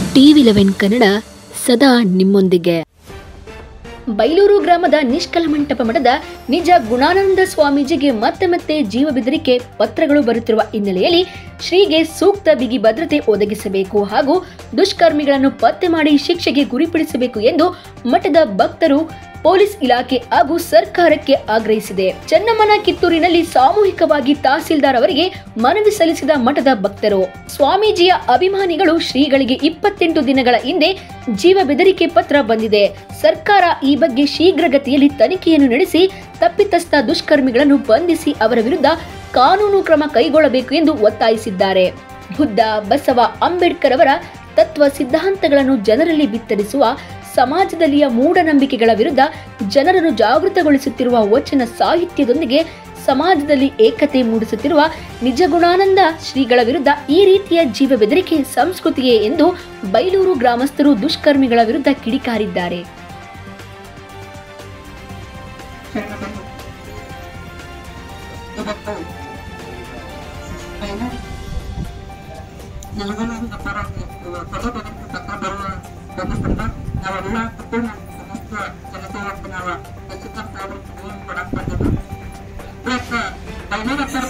TV eleven Kannada ಸದಾ ನಿಮ್ಮೊಂದಿಗೆ ಬೈಲೂರು ಗ್ರಾಮದ ನಿಷ್ಕಲ ಮಂಟಪ ಮಠದ ನಿಜ ಗುಣಾನಂದ ಸ್ವಾಮೀಜಿಗೆ ಮತ್ತೆ ಮತ್ತೆ ಜೀವ ಬೆದರಿಕೆ ಪತ್ರಗಳು ಬರುತ್ತಿರುವ ಹಿನ್ನೆಲೆಯಲ್ಲಿ ಶ್ರೀಗೆ ಸೂಕ್ತ ಬಿಗಿ ಭದ್ರತೆ ಒದಗಿಸಬೇಕು ಹಾಗೂ ದುಷ್ಕರ್ಮಿಗಳನ್ನು ಪತ್ತೆ ಮಾಡಿ ಶಿಕ್ಷೆಗೆ ಗುರಿಪಡಿಸಬೇಕು ಎಂದು ಮಠದ ಭಕ್ತರು ಪೊಲೀಸ್ ಇಲಾಖೆ ಹಾಗೂ ಸರ್ಕಾರಕ್ಕೆ ಆಗ್ರಹಿಸಿದೆ ಚೆನ್ನಮ್ಮನ ಕಿತ್ತೂರಿನಲ್ಲಿ ಸಾಮೂಹಿಕವಾಗಿ ತಹಸೀಲ್ದಾರ್ ಅವರಿಗೆ ಮನವಿ ಸಲ್ಲಿಸಿದ ಮಠದ ಭಕ್ತರು ಸ್ವಾಮೀಜಿಯ ಅಭಿಮಾನಿಗಳು ಶ್ರೀಗಳಿಗೆ ಇಪ್ಪತ್ತೆಂಟು ದಿನಗಳ ಹಿಂದೆ ಜೀವ ಬೆದರಿಕೆ ಪತ್ರ ಬಂದಿದೆ ಸರ್ಕಾರ ಈ ಬಗ್ಗೆ ಶೀಘ್ರಗತಿಯಲ್ಲಿ ತನಿಖೆಯನ್ನು ನಡೆಸಿ ತಪ್ಪಿತಸ್ಥ ದುಷ್ಕರ್ಮಿಗಳನ್ನು ಬಂಧಿಸಿ ಅವರ ವಿರುದ್ಧ ಕಾನೂನು ಕ್ರಮ ಕೈಗೊಳ್ಳಬೇಕು ಎಂದು ಒತ್ತಾಯಿಸಿದ್ದಾರೆ ಬುದ್ಧ ಬಸವ ಅಂಬೇಡ್ಕರ್ ಅವರ ತತ್ವ ಸಿದ್ಧಾಂತಗಳನ್ನು ಜನರಲ್ಲಿ ಬಿತ್ತರಿಸುವ ಸಮಾಜದಲ್ಲಿಯ ಮೂಢನಂಬಿಕೆಗಳ ವಿರುದ್ಧ ಜನರನ್ನು ಜಾಗೃತಗೊಳಿಸುತ್ತಿರುವ ವಚನ ಸಾಹಿತ್ಯದೊಂದಿಗೆ ಸಮಾಜದಲ್ಲಿ ಏಕತೆ ಮೂಡಿಸುತ್ತಿರುವ ನಿಜಗುಣಾನಂದ ಶ್ರೀಗಳ ವಿರುದ್ಧ ಈ ರೀತಿಯ ಜೀವ ಬೆದರಿಕೆ ಸಂಸ್ಕೃತಿಯೇ ಎಂದು ಬೈಲೂರು ಗ್ರಾಮಸ್ಥರು ದುಷ್ಕರ್ಮಿಗಳ ವಿರುದ್ಧ ಕಿಡಿಕಾರಿದ್ದಾರೆ ಇವತ್ತು ಏನು ನಲವತ್ತು ಪರವಾಗಿ ತಲೆ ಬೆದರಿಕೆ ಪತ್ರ ಬರುವ ಬಂದಿದ್ದರಿಂದ ನಾವೆಲ್ಲ ಕುಟುಂಬ ಸಮಸ್ತ ಜನತೆ ಇವತ್ತು ನಾವು ಹೆಚ್ಚಿನ ಸಾರು ಕೊಡಕ್ ಬಂದಿದ್ದು ಇವತ್ತು ಬೈನೂರ ಹತ್ತರ